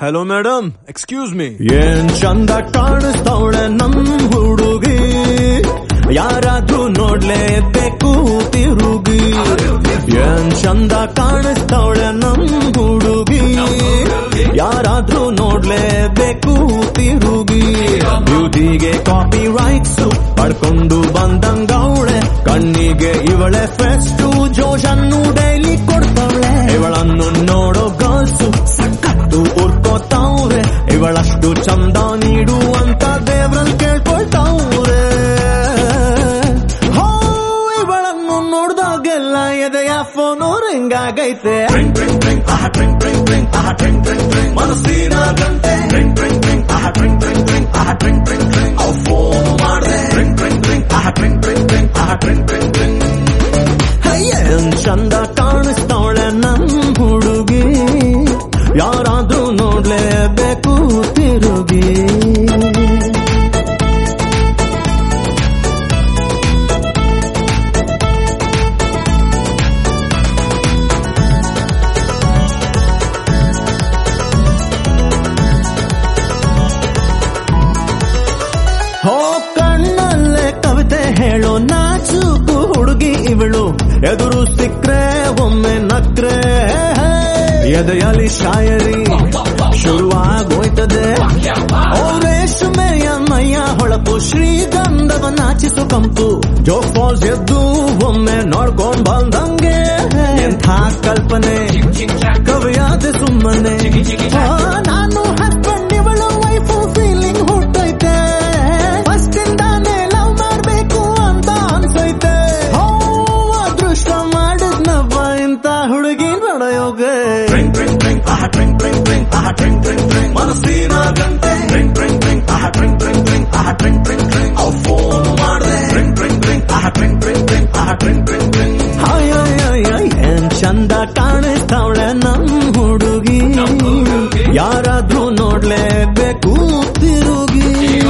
hello madam excuse me ಏನ್ ಚಂದ ಕಾಣಿಸ್ತಾವಳೆ ನಮ್ ಹುಡುಗಿ ಯಾರಾದ್ರೂ ನೋಡ್ಲೇಬೇಕು ತಿರುಗಿ ಏನ್ ಚಂದ ಕಾಣಿಸ್ತಾವಳೆ ನಮ್ ಹುಡುಗಿ ಯಾರಾದ್ರೂ ನೋಡ್ಲೇಬೇಕು ತಿರುಗಿ ಬ್ಯೂಟಿಗೆ ಕಾಪಿ ರೈಟ್ಸ್ ಪಡ್ಕೊಂಡು ಬಂದಂಗವಳೆ ಕಣ್ಣಿಗೆ ಇವಳೆ ಫೆಸ್ಟು ಜೋಶನ್ನು ಡೈಲಿ ಕೊಡ್ತಾವಳೆ ಇವಳನ್ನು ನೋಡೋ ಗರ್ಲ್ಸು ಸಖತ್ತು ಉರ್ಕೋತಾವ್ರೆ ಇವಳಷ್ಟು ಚಂದ ನೀಡು ಅಂತ ದೇವ್ರಲ್ಲಿ ಕೇಳ್ಕೊಳ್ತಾವ್ರೆ ಹೋ ಇವಳನ್ನು ನೋಡ್ದಾಗೆಲ್ಲ ಎದೆಯ ಫೋನು ರಿಂಗ್ ಆಗೈತೆ ಮನಸ್ಸಿನ ಗಂಟೆ ಫೋನ್ ಮಾಡಿದೆ ಏನ್ ಚಂದ ಕಾಣಿಸ್ತಾವಳೆ ನಮ್ ಹುಡುಗಿ ಯಾರಾದ್ರೂ ನೋಡ್ಲೇಬೇಕು ತಿರುಗಿ ಹೋ ಕಣ್ಣಲ್ಲೇ ಕವಿತೆ ಹೇಳೋ ನಾಚುಕು ಹುಡುಗಿ ಇವಳು ಎದುರು ಸಿಕ್ರೆ ಒಮ್ಮೆ ನಕ್ರೆ ಎದೆಯಲ್ಲಿ ಶಾಯರಿ ಶುರುವಾಗೋಯ್ತದೆ ಓ ರೇಷ್ಮೆಯ ಮೈಯ ಹೊಳಪು ಶ್ರೀಗಂಧವ ನಾಚಿಸು ಕಂಪು ಜೋ ಫಾಲ್ಸ್ ಎದ್ದು ಒಮ್ಮೆ ನೋಡ್ಕೊಂಡ್ ಬಂದಂಗೆ ಎಂಥ ಕಲ್ಪನೆ ಕವಿಯಾದ ಸುಮ್ಮನೆ ಆ, ನಾನು ಹಸ್ಬೆಂಡ್ ಇವಳು ವೈಫು ಫೀಲಿಂಗ್ ಹುಟ್ಟೈತೆ ಫಸ್ಟ್ ಇಂದಾನೆ ಲವ್ ಮಾಡ್ಬೇಕು ಅಂತ ಅನ್ಸೈತೆ ಹೋ ಅದೃಷ್ಟ ಮಾಡಿದ್ನವ್ವ ಇಂತ ಹುಡುಗಿ ನಡೆಯೋಗೆ ಮನಸ್ಸಿನ ಗಂಟೆ ಫೋನ್ ಮಾಡಿದೆ ಹಾಯ್ ಹಾಯ್ ಹಾಯ್ ಹಾಯ್ ಏನ್ ಚಂದ ಕಾಣಿಸ್ತಾವಳೆ ನಮ್ ಹುಡುಗಿ ಯಾರಾದ್ರೂ ನೋಡ್ಲೇಬೇಕು ತಿರುಗಿ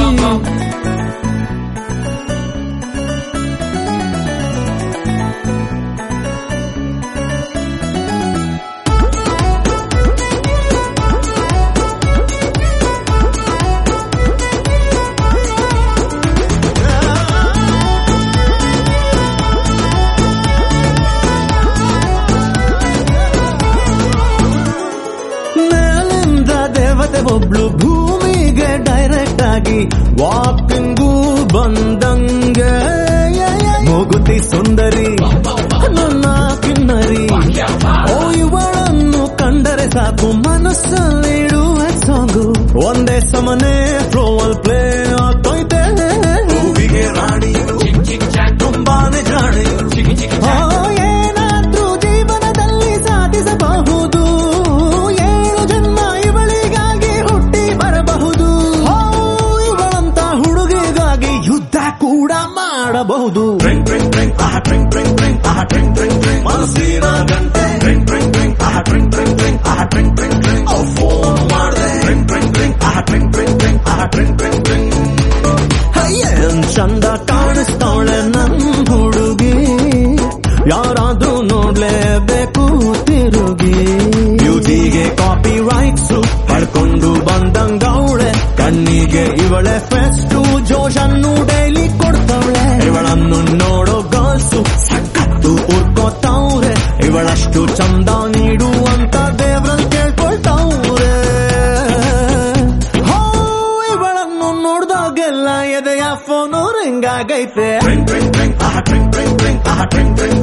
ಮೇಲಿಂದ ದೇವತೆ ಒಬ್ಳು ಭೂಮಿಗೆ ಡೈರೆಕ್ಟ್ ಆಗಿ ವಾಕಿಂಗು ಬಂದಂಗೆ ಮೂಗುತಿ ಸುಂದರಿ ನನ್ನ ಕಿನ್ನರಿ ಓ ಇವಳನ್ನು ಕಂಡರೆ ಸಾಕು ಮನಸ್ಸಲ್ಲಿಡುವ ಸಾಂಗು ಒಂದೇ ಸಮನೆ ಫ್ಲೋವಲ್ ಪ್ಲೇ ಆಗ್ತೈತೆ ಹೂವಿಗೆ ರಾಣಿಯರು ತುಂಬಾನೇ ಜಾಣಿಯರು ಆ, ಏನಾದ್ರೂ ಜೀವನದಲ್ಲಿ ಸಾಧಿಸಬಹುದು ಏಳು ಜನ್ಮ ಇವಳಿಗಾಗಿ ಹುಟ್ಟಿ ಬರಬಹುದು ಓ, ಇವಳಂತ ಹುಡುಗಿಗಾಗಿ ಯುದ್ಧ ಕೂಡ ಮಾಡಬಹುದು ಮನಸ್ಸಿನ ಗಂಟೆ ಫೋನ್ ಮಾಡಿದೆ ಏನ್ ಚಂದ ಕಾಣಿಸ್ತಾವಳೆ ನಮ್ ಹುಡುಗಿ ಯಾರಾದ್ರೂ ನೋಡ್ಲೇಬೇಕು ತಿರುಗಿ ಬ್ಯೂಟಿಗೆ ಕಾಪಿ ರೈಟ್ಸ್ ಪಡ್ಕೊಂಡು ಬಂದಂಗವಳೆ ಕಣ್ಣಿಗೆ ಇವಳೆ ಫೆಸ್ಟು ಜೋಶನ್ನು ಡೈಲಿ ಕೊಡ್ತಾವಳೆ ಇವಳನ್ನು ನೋಡೋ ಗರ್ಲ್ಸು ಸಖತ್ತು ಉರ್ಕೋತಾವ್ರೆ ಇವಳಷ್ಟು ಚಂದ ನೀಡು ಅಂತ ದೇವ್ರಲ್ಲಿ ಕೇಳ್ಕೊಳ್ತಾವ್ರೆ ಹೋ ಇವಳನ್ನು ನೋಡ್ದಾಗೆಲ್ಲ ಎದೆಯ ಫೋನು ರಿಂಗ್ ಆಗೈತೆ